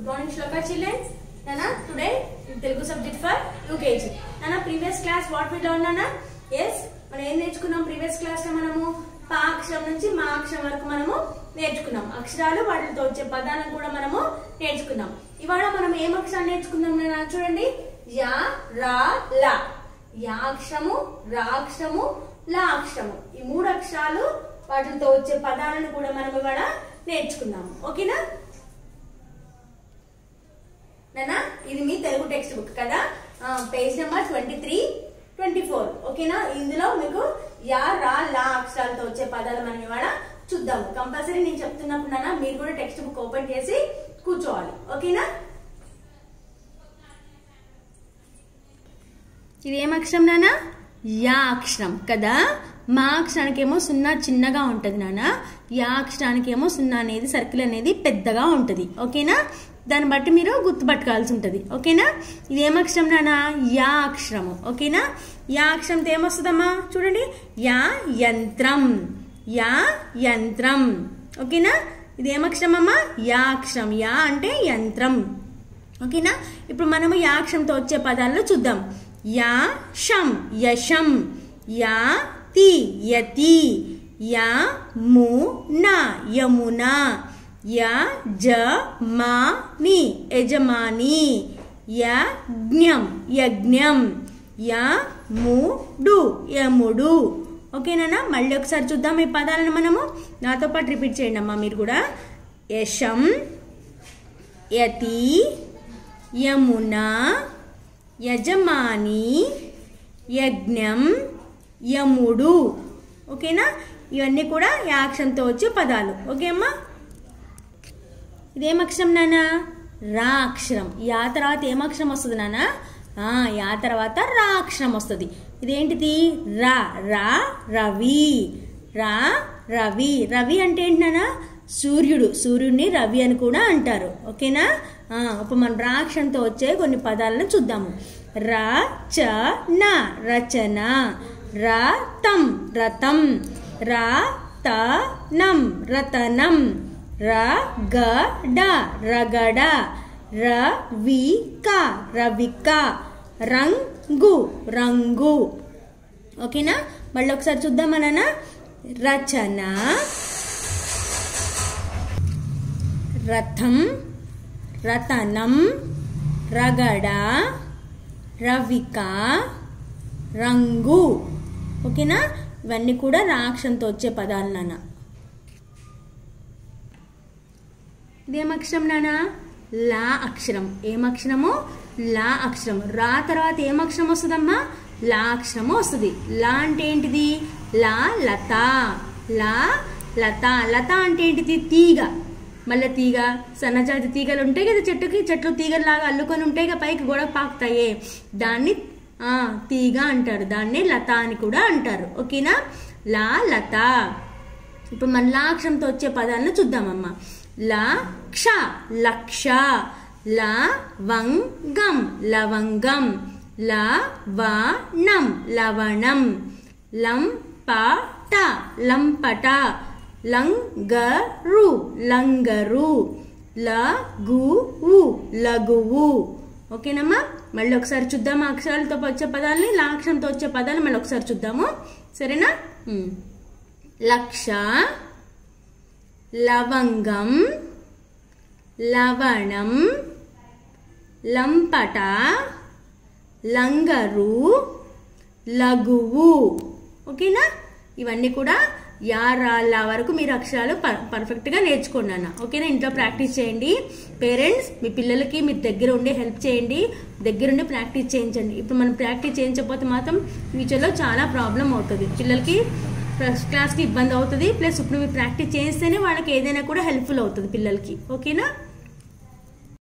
morning Shloka children. Nana, today Telugu subject for UKG. Nana, previous class what we learned Nana? Yes, మనం ఏం నేర్చుకున్నాం previous class లో మనము పా అక్షరం నుంచి మా అక్షరం వరకు మనము నేర్చుకున్నాం అక్షరాలు వాటితో వచ్చే పదాలను కూడా మనము నేర్చుకున్నాం ఇవాళ మనం ఏం అక్షరాలు నేర్చుకుందాం నాన్న? చూడండి యా రా లా యా అక్షరము రా అక్షరము లా అక్షరము ఈ మూడు అక్షరాలు వాటితో వచ్చే పదాలను కూడా మనం ఇవాళ నేర్చుకుందాం ఓకేనా నానా ఇది మీ తెలుగు టెక్స్ట్ బుక్ కదా page number twenty three twenty four ఓకేనా ఇందులో మీకు యా రా లా అక్షరాలతో వచ్చే పదాలు మనం ఇవాళ చూద్దాం కంపల్సరీ నేను చెప్తున్నప్పుడు నాన్న మీరు కూడా టెక్స్ట్ బుక్ ఓపెన్ చేసి కూర్చోవాలి ఓకేనా ఇది ఏం అక్షరం నాన్న యా అక్షరం కదా మా అక్షరానికి ఏమో సున్నా చిన్నగా ఉంటుంది నాన్న యా అక్షరానికి ఏమో సున్నా అనేది సర్కిల్ అనేది పెద్దగా ఉంటుంది ఓకేనా దాన్ని బట్టి మీరు గుర్తుపట్టుకోవాల్సి ఉంటుంది ఓకేనా ఇది ఏం అక్షరం నాన్న యా అక్షరము ఓకేనా యా అక్షరంతో ఏమొస్తుందమ్మా చూడండి యా యంత్రం యా యంత్రం ఓకేనా ఇది ఏం అక్షరం అమ్మా యా అక్షరం యా అంటే యంత్రం ఓకేనా ఇప్పుడు మనము యా అక్షరంతో వచ్చే పదాలను చూద్దాం యా షం యశం యా తి యతి యా ము నా యమున యా జ మా ని యజమాని యజ్ఞం యజ్ఞం యా ము డు యముడు ఓకేనా మళ్ళీ ఒకసారి చూద్దాం ఈ పదాలను మనము నాతో పాటు రిపీట్ చేయండి అమ్మా మీరు కూడా యశం యతి యమున యజమాని యజ్ఞం యముడు ఓకేనా ఇవన్నీ కూడా యాక్షంతో వచ్చే పదాలు ఓకే అమ్మా ఇదేం అక్షరం నాన్న రా అక్షరం యా తర్వాత ఏం అక్షరం వస్తుంది నాన్న ఆ, యా తర్వాత రా అక్షరం వస్తుంది ఇదేంటిది రా రా రవి రా రవి రవి అంటే ఏంటి నాన్న సూర్యుడు సూర్యుడిని రవి అని కూడా అంటారు ఓకేనా ఆ, ఇప్పుడు మనం రా అక్షరంతో వచ్చే కొన్ని పదాలను చూద్దాము రా చ న రచన రతం రతం రా త నం రతనం రగడ రగడ రవిక రవిక రంగు రంగు ఓకేనా మళ్ళీ ఒకసారి చూద్దామా నాన్న రచన రథం రతనం రగడ రవిక రంగు ఓకేనా ఇవన్నీ కూడా రాక్షంతో వచ్చే పదాలు నాన్న ఇదేం అక్షరం నాన్న లా అక్షరం ఏం అక్షరము లా అక్షరం రా తర్వాత ఏం అక్షరం వస్తుందమ్మా లా అక్షరము వస్తుంది లా అంటే ఏంటిది లా లత లా లత లత అంటే ఏంటిది తీగ మళ్ళీ తీగ సన్నజాతి తీగలు ఉంటాయి కదా చెట్టుకి చెట్లు తీగలాగా అల్లుకొని ఉంటాయి కదా పైకి గోడ పాకుతాయే దాన్ని ఆ, తీగ అంటారు దాన్ని లత అని కూడా అంటారు ఓకేనా లా లత ఇప్పుడు మన లాక్షంతో వచ్చే పదాలను చూద్దామమ్మా లా క్ష లక్ష లా వంగం లవంగం లా వనం లవణం లం పట లంపట లంగరు లంగరు లగువు లగువు ఓకేనమ్మా మళ్ళీ ఒకసారి చూద్దాము అక్షరాలతో వచ్చే పదాలని లాక్షంతో వచ్చే పదాలు మళ్ళీ ఒకసారి చూద్దాము సరేనా ఉమ్. లక్ష లవంగం లవణం లంపట లంగరు లఘువు ఓకేనా ఇవన్నీ కూడా యా రా లా వరకు మీరు అక్షరాలు పర్ పర్ఫెక్ట్గా నేర్చుకోండి అన్న ఓకేనా ఇంట్లో ప్రాక్టీస్ చేయండి పేరెంట్స్ మీ పిల్లలకి మీరు దగ్గర ఉండి హెల్ప్ చేయండి దగ్గరుండి ప్రాక్టీస్ చేయించండి ఇప్పుడు మనం ప్రాక్టీస్ చేయించకపోతే మాత్రం ఫ్యూచర్లో చాలా ప్రాబ్లం అవుతుంది పిల్లలకి ఫస్ట్ క్లాస్కి ఇబ్బంది అవుతుంది ప్లస్ ఇప్పుడు మీరు ప్రాక్టీస్ చేస్తేనే వాళ్ళకి ఏదైనా కూడా హెల్ప్ఫుల్ అవుతుంది పిల్లలకి ఓకేనా